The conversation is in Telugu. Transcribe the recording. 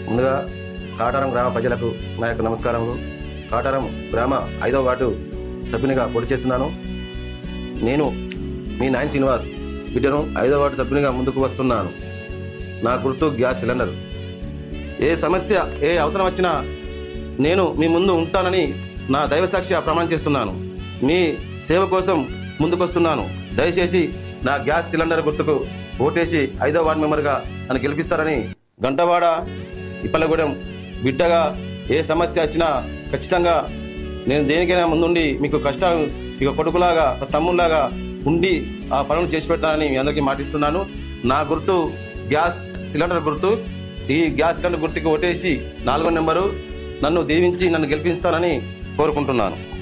ముందుగా కాటారం గ్రామ ప్రజలకు నా యొక్క నమస్కారములు కాటారం గ్రామ ఐదవ వార్డు సభ్యునిగా పోటీ చేస్తున్నాను నేను మీ నాయన్ శ్రీనివాస్ బిడ్డను ఐదవ వార్డు సభ్యునిగా ముందుకు వస్తున్నాను నా గుర్తు గ్యాస్ సిలిండర్ ఏ సమస్య ఏ అవసరం వచ్చినా నేను మీ ముందు ఉంటానని నా దైవ సాక్షి ప్రమాణం చేస్తున్నాను మీ సేవ కోసం ముందుకొస్తున్నాను దయచేసి నా గ్యాస్ సిలిండర్ గుర్తుకు ఓటేసి ఐదో వార్డు మెంబర్గా నన్ను గెలిపిస్తారని గంటవాడ ఇప్పలగూడెం బిడ్డగా ఏ సమస్య వచ్చినా ఖచ్చితంగా నేను దేనికైనా ముందుండి మీకు కష్టాలు ఇక కొడుకులాగా ఒక తమ్ముళ్లాగా ఉండి ఆ పనులు చేసి పెడతానని మీ అందరికీ మాటిస్తున్నాను నా గుర్తు గ్యాస్ సిలిండర్ గుర్తు ఈ గ్యాస్ సిలిండర్ గుర్తుకి ఓటేసి నాలుగో నెంబరు నన్ను దీవించి నన్ను గెలిపిస్తానని కోరుకుంటున్నాను